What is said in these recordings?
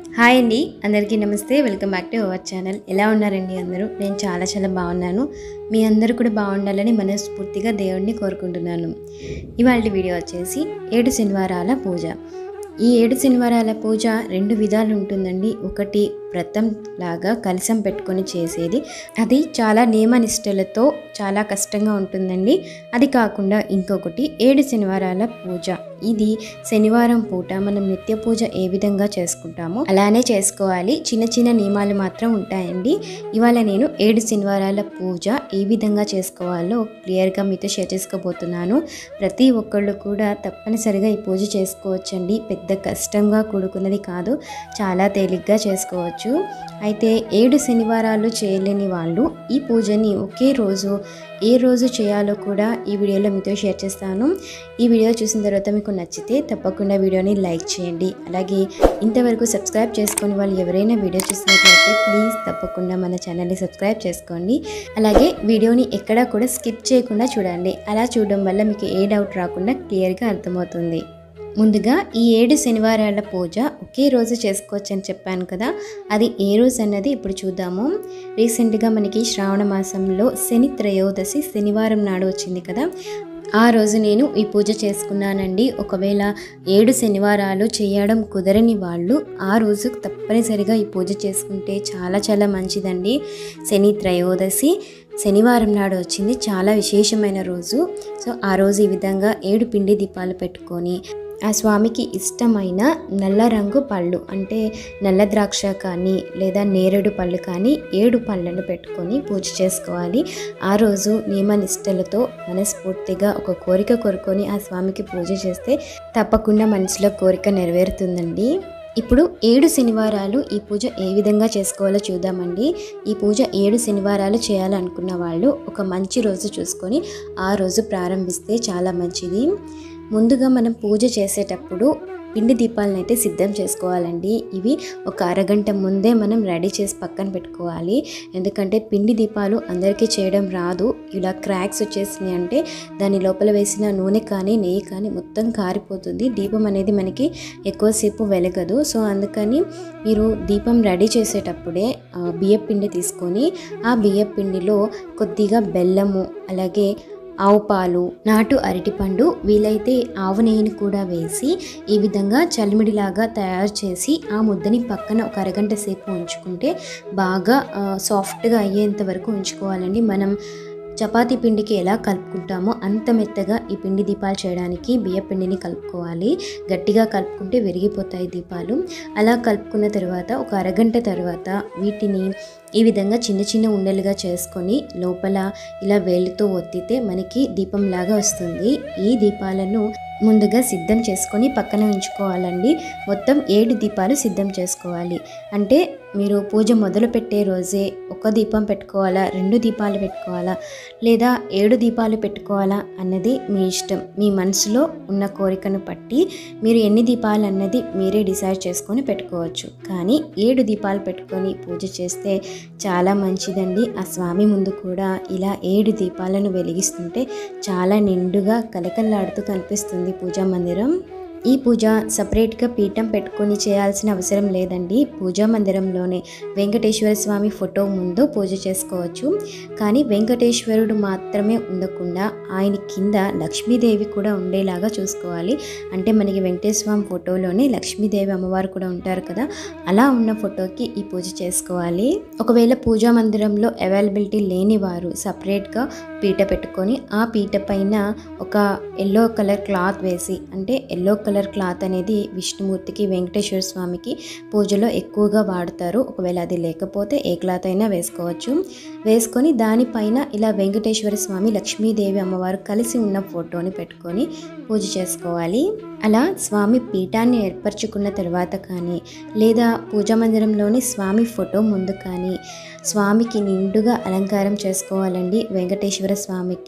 hi అండి అందరికీ నమస్తే welcome back to our channel ఎలా ఉన్నారండి అందరూ నేను చాలా చాలా బాగున్నాను మీ అందరూ కూడా బాగుండాలని మనస్ఫూర్తిగా దేవుడిని కోరుకుంటున్నాను ఇవాళ వీడియో వచ్చేసి ఏడు శనివారాల పూజ ఈ ఏడు శనివారాల పూజ రెండు విధాలు ఉంటుందండి ఒకటి వ్రతం లాగా కలసం పెట్టుకొని చేసేది అది చాలా నియమనిష్టలతో చాలా కష్టంగా ఉంటుందండి అది కాకుండా ఇంకొకటి ఏడు శనివారాల పూజ ఇది శనివారం పూట మనం నిత్య పూజ ఏ విధంగా చేసుకుంటామో అలానే చేసుకోవాలి చిన్న చిన్న నియమాలు మాత్రం ఉంటాయండి ఇవాళ నేను ఏడు శనివారాల పూజ ఏ విధంగా చేసుకోవాలో క్లియర్గా మీతో షేర్ చేసుకోబోతున్నాను ప్రతి ఒక్కళ్ళు కూడా తప్పనిసరిగా ఈ పూజ చేసుకోవచ్చండి పెద్ద కష్టంగా కూడుకున్నది కాదు చాలా తేలిగ్గా చేసుకోవచ్చు అయితే ఏడు శనివారాలు చేయలేని వాళ్ళు ఈ పూజని ఒకే రోజు ఏ రోజు చేయాలో కూడా ఈ వీడియోలో మీతో షేర్ చేస్తాను ఈ వీడియో చూసిన తర్వాత మీకు నచ్చితే తప్పకుండా వీడియోని లైక్ చేయండి అలాగే ఇంతవరకు సబ్స్క్రైబ్ చేసుకొని వాళ్ళు ఎవరైనా వీడియో చూసినట్లయితే ప్లీజ్ తప్పకుండా మన ఛానల్ని సబ్స్క్రైబ్ చేసుకోండి అలాగే వీడియోని ఎక్కడా కూడా స్కిప్ చేయకుండా చూడండి అలా చూడడం వల్ల మీకు ఏ డౌట్ రాకుండా క్లియర్గా అర్థమవుతుంది ముందుగా ఈ ఏడు శనివారాల పూజ ఒకే రోజు చేసుకోవచ్చు అని చెప్పాను కదా అది ఏ రోజు అన్నది ఇప్పుడు చూద్దాము రీసెంట్గా మనకి శ్రావణ మాసంలో శని త్రయోదశి శనివారం నాడు వచ్చింది కదా ఆ రోజు నేను ఈ పూజ చేసుకున్నానండి ఒకవేళ ఏడు శనివారాలు చేయడం కుదరని వాళ్ళు ఆ రోజు తప్పనిసరిగా ఈ పూజ చేసుకుంటే చాలా చాలా మంచిదండి శని త్రయోదశి శనివారం నాడు వచ్చింది చాలా విశేషమైన రోజు సో ఆ రోజు ఈ విధంగా ఏడు పిండి దీపాలు పెట్టుకొని ఆ స్వామికి ఇష్టమైన నల్ల రంగు పళ్ళు అంటే నల్ల ద్రాక్ష కానీ లేదా నేరేడు పళ్ళు కానీ ఏడు పళ్ళను పెట్టుకొని పూజ చేసుకోవాలి ఆ రోజు నియమనిష్టలతో మనస్ఫూర్తిగా ఒక కోరిక కోరుకొని ఆ స్వామికి పూజ చేస్తే తప్పకుండా మనసులో కోరిక నెరవేరుతుందండి ఇప్పుడు ఏడు శనివారాలు ఈ పూజ ఏ విధంగా చేసుకోవాలో చూద్దామండి ఈ పూజ ఏడు శనివారాలు చేయాలనుకున్న వాళ్ళు ఒక మంచి రోజు చూసుకొని ఆ రోజు ప్రారంభిస్తే చాలా మంచిది ముందుగా మనం పూజ చేసేటప్పుడు పిండి దీపాలను అయితే సిద్ధం చేసుకోవాలండి ఇవి ఒక అరగంట ముందే మనం రెడీ చేసి పక్కన పెట్టుకోవాలి ఎందుకంటే పిండి దీపాలు అందరికీ చేయడం రాదు ఇలా క్రాక్స్ వచ్చేసినాయి అంటే దాని లోపల వేసిన నూనె కానీ నెయ్యి కానీ మొత్తం కారిపోతుంది దీపం అనేది మనకి ఎక్కువసేపు వెలగదు సో అందుకని మీరు దీపం రెడీ చేసేటప్పుడే బియ్య పిండి తీసుకొని ఆ బియ్య పిండిలో కొద్దిగా బెల్లము అలాగే ఆవు పాలు నాటు అరటిపండు వీలైతే ఆవు నెయ్యిని కూడా వేసి ఈ విధంగా చలిమిడిలాగా తయారు చేసి ఆ ముద్దని పక్కన ఒక అరగంట సేపు ఉంచుకుంటే బాగా సాఫ్ట్గా అయ్యేంత వరకు ఉంచుకోవాలండి మనం చపాతీ పిండికి ఎలా కలుపుకుంటామో అంత మెత్తగా ఈ పిండి దీపాలు చేయడానికి బియ్య పిండిని కలుపుకోవాలి గట్టిగా కలుపుకుంటే విరిగిపోతాయి దీపాలు అలా కలుపుకున్న తర్వాత ఒక అరగంట తర్వాత వీటిని ఈ విధంగా చిన్న చిన్న ఉండలుగా చేసుకొని లోపల ఇలా వేలితో ఒత్తితే మనకి దీపంలాగా వస్తుంది ఈ దీపాలను ముందుగా సిద్ధం చేసుకొని పక్కన ఉంచుకోవాలండి మొత్తం ఏడు దీపాలు సిద్ధం చేసుకోవాలి అంటే మీరు పూజ మొదలు పెట్టే రోజే ఒక దీపం పెట్టుకోవాలా రెండు దీపాలు పెట్టుకోవాలా లేదా ఏడు దీపాలు పెట్టుకోవాలా అన్నది మీ ఇష్టం మీ మనసులో ఉన్న కోరికను బట్టి మీరు ఎన్ని దీపాలు అన్నది మీరే డిసైడ్ చేసుకొని పెట్టుకోవచ్చు కానీ ఏడు దీపాలు పెట్టుకొని పూజ చేస్తే చాలా మంచిదండి ఆ స్వామి ముందు కూడా ఇలా ఏడు దీపాలను వెలిగిస్తుంటే చాలా నిండుగా కలకల్లాడుతూ కనిపిస్తుంది పూజా మందిరం ఈ పూజ సపరేట్గా పీఠం పెట్టుకొని చేయాల్సిన అవసరం లేదండి పూజా మందిరంలోనే వెంకటేశ్వర స్వామి ఫోటో ముందు పూజ చేసుకోవచ్చు కానీ వెంకటేశ్వరుడు మాత్రమే ఉండకుండా ఆయన కింద లక్ష్మీదేవి కూడా ఉండేలాగా చూసుకోవాలి అంటే మనకి వెంకటేశ్వర స్వామి ఫోటోలోనే లక్ష్మీదేవి అమ్మవారు కూడా ఉంటారు కదా అలా ఉన్న ఫోటోకి ఈ పూజ చేసుకోవాలి ఒకవేళ పూజా మందిరంలో అవైలబిలిటీ లేని వారు సపరేట్గా పీట పెట్టుకొని ఆ పీట పైన ఒక ఎల్లో కలర్ క్లాత్ వేసి అంటే ఎల్లో కలర్ క్లాత్ అనేది విష్ణుమూర్తికి వెంకటేశ్వర స్వామికి పూజలో ఎక్కువగా వాడతారు ఒకవేళ అది లేకపోతే ఏ క్లాత్ అయినా వేసుకోవచ్చు వేసుకొని దానిపైన ఇలా వెంకటేశ్వర స్వామి లక్ష్మీదేవి అమ్మవారు కలిసి ఉన్న ఫోటోని పెట్టుకొని పూజ చేసుకోవాలి అలా స్వామి పీఠాన్ని ఏర్పరచుకున్న తర్వాత కానీ లేదా పూజా మందిరంలోని స్వామి ఫోటో ముందు కానీ స్వామికి నిండుగా అలంకారం చేసుకోవాలండి వెంకటేశ్వర స్వామికి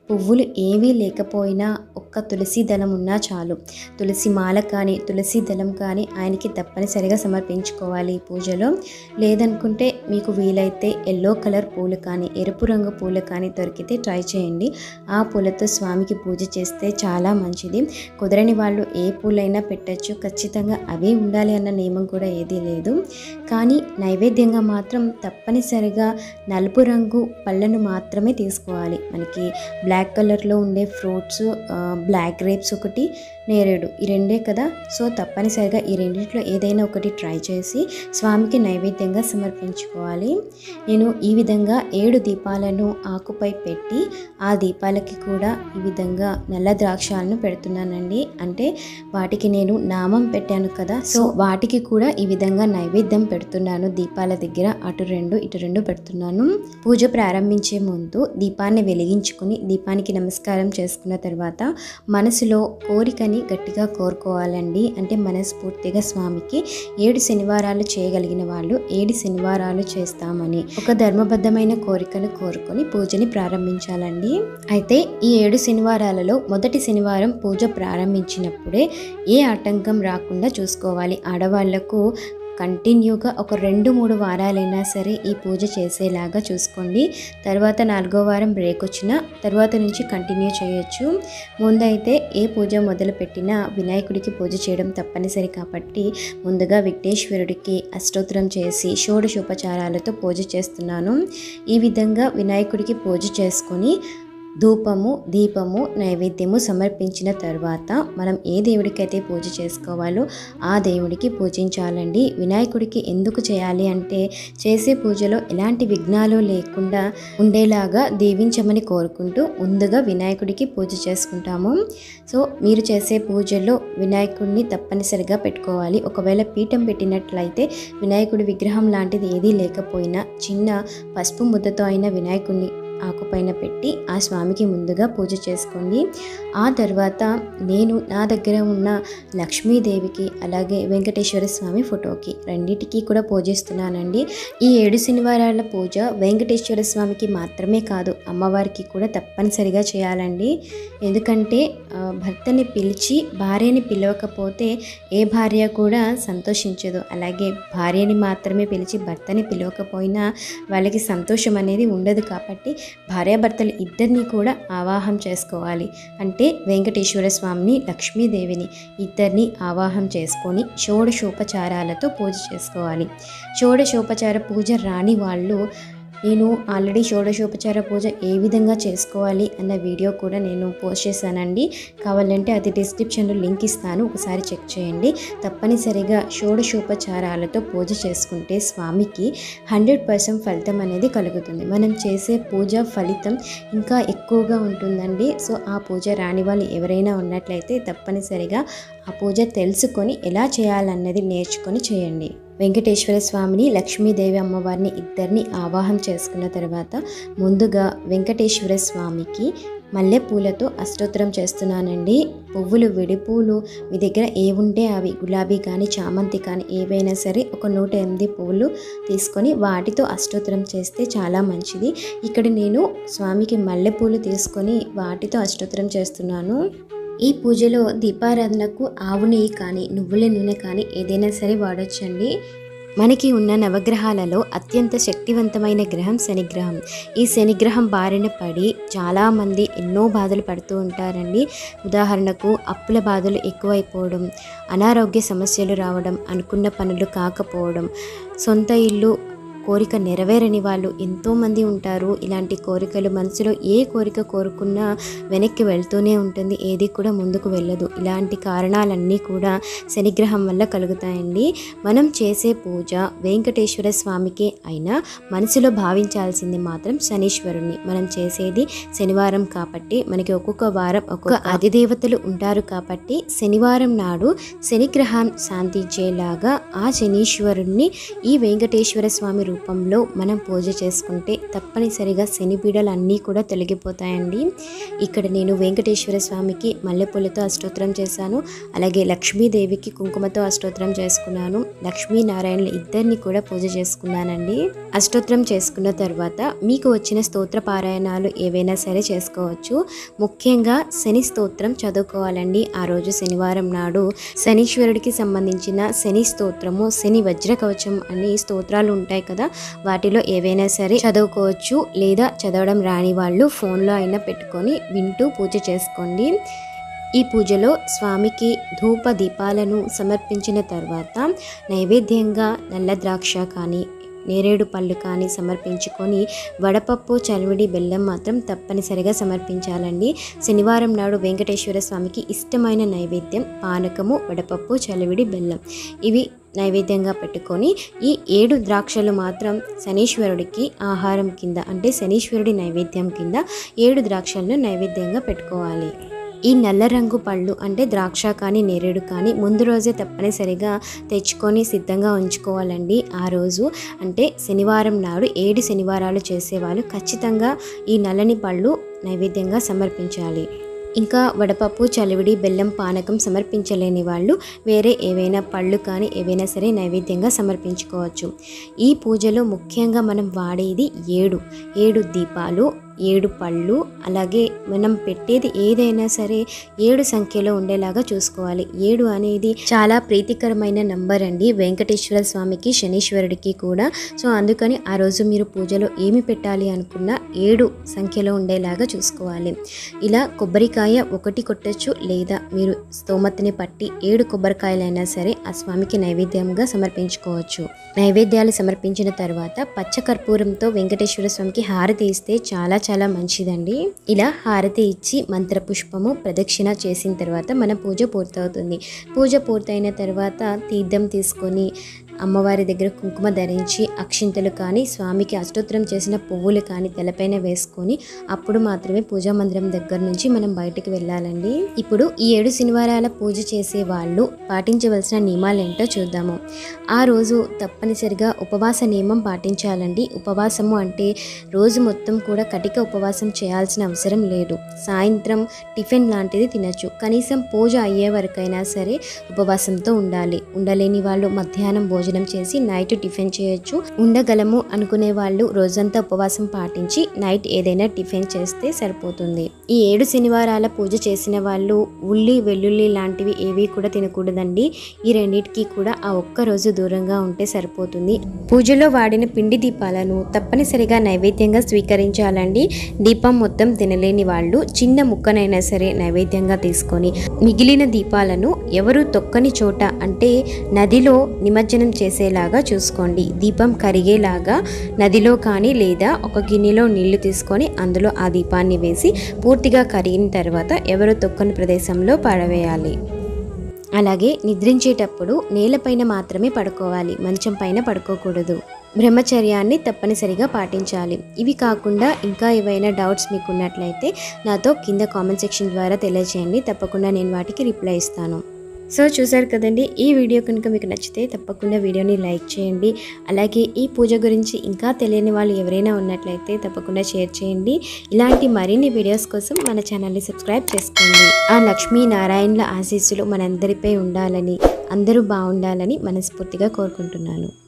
పువ్వులు ఏవీ లేకపోయినా ఒక్క తులసి దళం ఉన్నా చాలు తులసి మాల కానీ తులసి దళం కానీ ఆయనకి తప్పనిసరిగా సమర్పించుకోవాలి ఈ పూజలో లేదనుకుంటే మీకు వీలైతే ఎల్లో కలర్ పూలు కానీ ఎరుపు రంగు పూలు కానీ దొరికితే ట్రై చేయండి ఆ పూలతో స్వామికి పూజ చేస్తే చాలా మంచిది కుదరని వాళ్ళు ఏ పూలైనా పెట్టచ్చు ఖచ్చితంగా అవే ఉండాలి అన్న నియమం కూడా ఏదీ లేదు కానీ నైవేద్యంగా మాత్రం తప్పనిసరిగా నలుపు రంగు పళ్ళను మాత్రమే తీసుకోవాలి మనకి బ్లాక్ కలర్లో ఉండే ఫ్రూట్స్ బ్లాక్ గ్రేప్స్ ఒకటి నేరేడు ఈ రెండే కదా సో తప్పనిసరిగా ఈ రెండింటిలో ఏదైనా ఒకటి ట్రై చేసి స్వామికి నైవేద్యంగా సమర్పించుకోవాలి నేను ఈ విధంగా ఏడు దీపాలను ఆకుపై పెట్టి ఆ దీపాలకి కూడా ఈ విధంగా నల్ల ద్రాక్షాలను పెడుతున్నానండి అంటే వాటికి నేను నామం పెట్టాను కదా సో వాటికి కూడా ఈ విధంగా నైవేద్యం పెడుతున్నాను దీపాల దగ్గర అటు రెండు ఇటు రెండు పెడుతున్నాను పూజ ప్రారంభించే ముందు దీపాన్ని వెలిగించుకుని దీపానికి నమస్కారం చేసుకున్న తర్వాత మనసులో కోరికని గట్టిగా కోరుకోవాలండి అంటే మనస్ఫూర్తిగా స్వామికి ఏడు శనివారాలు చేయగలిగిన వాళ్ళు ఏడు శనివారాలు చేస్తామని ఒక ధర్మబద్ధమైన కోరికను కోరుకొని పూజని ప్రారంభించాలండి అయితే ఈ ఏడు శనివారాలలో మొదటి శనివారం పూజ ప్రారంభించినప్పుడే ఏ ఆటంకం రాకుండా చూసుకోవాలి ఆడవాళ్లకు కంటిన్యూగా ఒక రెండు మూడు వారాలైనా సరే ఈ పూజ చేసేలాగా చూసుకోండి తర్వాత నాలుగో వారం బ్రేక్ వచ్చినా తర్వాత నుంచి కంటిన్యూ చేయొచ్చు ముందైతే ఏ పూజ మొదలు పెట్టినా వినాయకుడికి పూజ చేయడం తప్పనిసరి కాబట్టి ముందుగా విఘ్నేశ్వరుడికి అష్టోత్తరం చేసి షోడశోపచారాలతో పూజ చేస్తున్నాను ఈ విధంగా వినాయకుడికి పూజ చేసుకొని ధూపము దీపము నైవేద్యము సమర్పించిన తర్వాత మనం ఏ దేవుడికైతే పూజ చేసుకోవాలో ఆ దేవుడికి పూజించాలండి వినాయకుడికి ఎందుకు చేయాలి అంటే చేసే పూజలో ఎలాంటి విఘ్నాలు లేకుండా ఉండేలాగా దీవించమని కోరుకుంటూ ముందుగా వినాయకుడికి పూజ చేసుకుంటాము సో మీరు చేసే పూజలో వినాయకుడిని తప్పనిసరిగా పెట్టుకోవాలి ఒకవేళ పీఠం పెట్టినట్లయితే వినాయకుడి విగ్రహం లాంటిది ఏదీ లేకపోయినా చిన్న పసుపు ముద్దతో అయిన వినాయకుడిని ఆకుపైన పెట్టి ఆ స్వామికి ముందుగా పూజ చేసుకోండి ఆ తర్వాత నేను నా దగ్గర ఉన్న లక్ష్మీదేవికి అలాగే వెంకటేశ్వర స్వామి ఫోటోకి రెండింటికి కూడా పూజిస్తున్నానండి ఈ ఏడు శనివారాల పూజ వెంకటేశ్వర స్వామికి మాత్రమే కాదు అమ్మవారికి కూడా తప్పనిసరిగా చేయాలండి ఎందుకంటే ఆ, భర్తని పిలిచి భార్యని పిలవకపోతే ఏ భార్య కూడా సంతోషించదు అలాగే భార్యని మాత్రమే పిలిచి భర్తని పిలవకపోయినా వాళ్ళకి సంతోషం అనేది ఉండదు కాబట్టి భార్యాభర్తలు ఇద్దరిని కూడా ఆవాహం చేసుకోవాలి అంటే వెంకటేశ్వర స్వామిని లక్ష్మీదేవిని ఇద్దరిని ఆవాహం చేసుకొని షోడశోపచారాలతో పూజ చేసుకోవాలి షోడశోపచార పూజ రాని వాళ్ళు నేను ఆల్రెడీ షోడశోపచార పూజ ఏ విధంగా చేసుకోవాలి అన్న వీడియో కూడా నేను పోస్ట్ చేశానండి కావాలంటే అది డిస్క్రిప్షన్లో లింక్ ఇస్తాను ఒకసారి చెక్ చేయండి తప్పనిసరిగా షోడశోపచారాలతో పూజ చేసుకుంటే స్వామికి హండ్రెడ్ పర్సెంట్ ఫలితం అనేది కలుగుతుంది మనం చేసే పూజ ఫలితం ఇంకా ఎక్కువగా ఉంటుందండి సో ఆ పూజ రాని వాళ్ళు ఎవరైనా ఉన్నట్లయితే తప్పనిసరిగా ఆ పూజ తెలుసుకొని ఎలా చేయాలన్నది నేర్చుకొని చేయండి వెంకటేశ్వర స్వామిని లక్ష్మీదేవి అమ్మవారిని ఇద్దరిని ఆవాహం చేసుకున్న తర్వాత ముందుగా వెంకటేశ్వర స్వామికి మల్లెపూలతో అష్టోత్తరం చేస్తున్నానండి పువ్వులు విడిపూలు మీ దగ్గర ఏ ఉంటే అవి గులాబీ కానీ చామంతి కానీ ఏవైనా సరే ఒక నూట ఎనిమిది పువ్వులు తీసుకొని వాటితో అష్టోత్తరం చేస్తే చాలా మంచిది ఇక్కడ నేను స్వామికి మల్లెపూలు తీసుకొని వాటితో అష్టోత్తరం చేస్తున్నాను ఈ పూజలో దీపారాధనకు ఆవు నెయ్యి కానీ నువ్వుల నూనె కానీ ఏదైనా సరే వాడొచ్చండి మనకి ఉన్న నవగ్రహాలలో అత్యంత శక్తివంతమైన గ్రహం శనిగ్రహం ఈ శనిగ్రహం బారిన పడి చాలామంది ఎన్నో బాధలు పడుతూ ఉంటారండి ఉదాహరణకు అప్పుల బాధలు ఎక్కువైపోవడం అనారోగ్య సమస్యలు రావడం అనుకున్న పనులు కాకపోవడం సొంత ఇల్లు కోరిక నెరవేరని వాళ్ళు ఎంతోమంది ఉంటారు ఇలాంటి కోరికలు మనసులో ఏ కోరిక కోరుకున్నా వెనక్కి వెళ్తూనే ఉంటుంది ఏది కూడా ముందుకు వెళ్ళదు ఇలాంటి కారణాలన్నీ కూడా శనిగ్రహం వల్ల కలుగుతాయండి మనం చేసే పూజ వెంకటేశ్వర స్వామికి అయినా మనసులో భావించాల్సింది మాత్రం శనీశ్వరుణ్ణి మనం చేసేది శనివారం కాబట్టి మనకి ఒక్కొక్క వారం ఒక్కొక్క అధిదేవతలు ఉంటారు కాబట్టి శనివారం నాడు శనిగ్రహం శాంతించేలాగా ఆ శనీశ్వరుణ్ణి ఈ వెంకటేశ్వర స్వామి రూపంలో మనం పూజ చేసుకుంటే తప్పనిసరిగా శని పీడలు అన్నీ కూడా తొలగిపోతాయండి ఇక్కడ నేను వెంకటేశ్వర స్వామికి మల్లెపూలతో అష్టోత్తరం చేశాను అలాగే లక్ష్మీదేవికి కుంకుమతో అష్టోత్తరం చేసుకున్నాను లక్ష్మీనారాయణులు ఇద్దరిని కూడా పూజ చేసుకున్నానండి అష్టోత్తరం చేసుకున్న తర్వాత మీకు వచ్చిన స్తోత్ర పారాయణాలు ఏవైనా సరే చేసుకోవచ్చు ముఖ్యంగా శని స్తోత్రం చదువుకోవాలండి ఆ రోజు శనివారం నాడు శనీశ్వరుడికి సంబంధించిన శని స్తోత్రము శని వజ్ర కవచం అని స్తోత్రాలు ఉంటాయి కదా వాటిలో ఏవైనా సరే చదువుకోవచ్చు లేదా చదవడం రాని వాళ్ళు ఫోన్లో అయినా పెట్టుకొని వింటూ పూజ చేసుకోండి ఈ పూజలో స్వామికి ధూప దీపాలను సమర్పించిన తర్వాత నైవేద్యంగా నల్ల ద్రాక్ష కానీ నేరేడు పళ్ళు కానీ సమర్పించుకొని వడపప్పు చలివిడి బెల్లం మాత్రం తప్పనిసరిగా సమర్పించాలండి శనివారం నాడు వెంకటేశ్వర స్వామికి ఇష్టమైన నైవేద్యం పానకము వడపప్పు చలివిడి బెల్లం ఇవి నైవేద్యంగా పెట్టుకొని ఈ ఏడు ద్రాక్షలు మాత్రం శనీశ్వరుడికి ఆహారం కింద అంటే శనీశ్వరుడి నైవేద్యం కింద ఏడు ద్రాక్షలను నైవేద్యంగా పెట్టుకోవాలి ఈ నల్ల రంగు పళ్ళు అంటే ద్రాక్ష కానీ నేరేడు కానీ ముందు రోజే తప్పనిసరిగా తెచ్చుకొని సిద్ధంగా ఉంచుకోవాలండి ఆ రోజు అంటే శనివారం నాడు ఏడు శనివారాలు చేసేవాళ్ళు ఖచ్చితంగా ఈ నల్లని పళ్ళు నైవేద్యంగా సమర్పించాలి ఇంకా వడపప్పు చలివిడి బెల్లం పానకం సమర్పించలేని వాళ్ళు వేరే ఏవైనా పళ్ళు కానీ ఏవైనా సరే నైవేద్యంగా సమర్పించుకోవచ్చు ఈ పూజలో ముఖ్యంగా మనం వాడేది ఏడు ఏడు దీపాలు ఏడు పళ్ళు అలాగే మనం పెట్టేది ఏదైనా సరే ఏడు సంఖ్యలో ఉండేలాగా చూసుకోవాలి ఏడు అనేది చాలా ప్రీతికరమైన నంబర్ అండి వెంకటేశ్వర స్వామికి శనీశ్వరుడికి కూడా సో అందుకని ఆ రోజు మీరు పూజలో ఏమి పెట్టాలి అనుకున్నా ఏడు సంఖ్యలో ఉండేలాగా చూసుకోవాలి ఇలా కొబ్బరికాయ ఒకటి కొట్టచ్చు లేదా మీరు స్తోమతని పట్టి ఏడు కొబ్బరికాయలైనా సరే ఆ స్వామికి నైవేద్యంగా సమర్పించుకోవచ్చు నైవేద్యాలు సమర్పించిన తర్వాత పచ్చ కర్పూరంతో వెంకటేశ్వర స్వామికి హారతి ఇస్తే చాలా చాలా మంచిదండి ఇలా హారతి ఇచ్చి మంత్ర పుష్పము ప్రదక్షిణ చేసిన తర్వాత మన పూజ పూర్తవుతుంది పూజ పూర్తయిన తర్వాత తీర్థం తీసుకొని అమ్మవారి దగ్గర కుంకుమ ధరించి అక్షింతలు కానీ స్వామికి అష్టోత్తరం చేసిన పువ్వులు కానీ తలపైన వేసుకొని అప్పుడు మాత్రమే పూజా మందిరం దగ్గర నుంచి మనం బయటకు వెళ్ళాలండి ఇప్పుడు ఈ ఏడు శనివారాల పూజ చేసే వాళ్ళు పాటించవలసిన నియమాలు ఏంటో చూద్దాము ఆ రోజు తప్పనిసరిగా ఉపవాస నియమం పాటించాలండి ఉపవాసము అంటే రోజు మొత్తం కూడా కటిక ఉపవాసం చేయాల్సిన అవసరం లేదు సాయంత్రం టిఫిన్ లాంటిది తినచ్చు కనీసం పూజ అయ్యే వరకైనా సరే ఉపవాసంతో ఉండాలి ఉండలేని వాళ్ళు మధ్యాహ్నం భోజనం చేసి నైట్ టిఫిన్ చేయొచ్చు ఉండగలము అనుకునే వాళ్ళు రోజంతా ఉపవాసం పాటించి నైట్ ఏదైనా టిఫిన్ చేస్తే సరిపోతుంది ఈ ఏడు శనివారాల పూజ చేసిన వాళ్ళు ఉల్లి వెల్లుల్లి లాంటివి ఏవి కూడా తినకూడదండి ఈ రెండింటికి కూడా ఆ ఒక్క రోజు దూరంగా ఉంటే సరిపోతుంది పూజలో వాడిన పిండి దీపాలను తప్పనిసరిగా నైవేద్యంగా స్వీకరించాలండి దీపం మొత్తం తినలేని వాళ్ళు చిన్న ముక్కనైనా సరే నైవేద్యంగా తీసుకొని మిగిలిన దీపాలను ఎవరు తొక్కని చోట అంటే నదిలో నిమజ్జనం చేసేలాగా చూసుకోండి దీపం కరిగేలాగా నదిలో కానీ లేదా ఒక గిన్నెలో నీళ్లు తీసుకొని అందులో ఆ దీపాన్ని వేసి పూర్తిగా కరిగిన తర్వాత ఎవరు తొక్కని ప్రదేశంలో పడవేయాలి అలాగే నిద్రించేటప్పుడు నేలపైన మాత్రమే పడుకోవాలి మంచం పైన పడుకోకూడదు బ్రహ్మచర్యాన్ని తప్పనిసరిగా పాటించాలి ఇవి కాకుండా ఇంకా ఏవైనా డౌట్స్ మీకు ఉన్నట్లయితే నాతో కింద కామెంట్ సెక్షన్ ద్వారా తెలియజేయండి తప్పకుండా నేను వాటికి రిప్లై ఇస్తాను సో చూసారు కదండి ఈ వీడియో కనుక మీకు నచ్చితే తప్పకుండా వీడియోని లైక్ చేయండి అలాగే ఈ పూజ గురించి ఇంకా తెలియని వాళ్ళు ఎవరైనా ఉన్నట్లయితే తప్పకుండా షేర్ చేయండి ఇలాంటి మరిన్ని వీడియోస్ కోసం మన ఛానల్ని సబ్స్క్రైబ్ చేసుకోండి ఆ లక్ష్మీ నారాయణల ఆశీస్సులు మనందరిపై ఉండాలని అందరూ బాగుండాలని మనస్ఫూర్తిగా కోరుకుంటున్నాను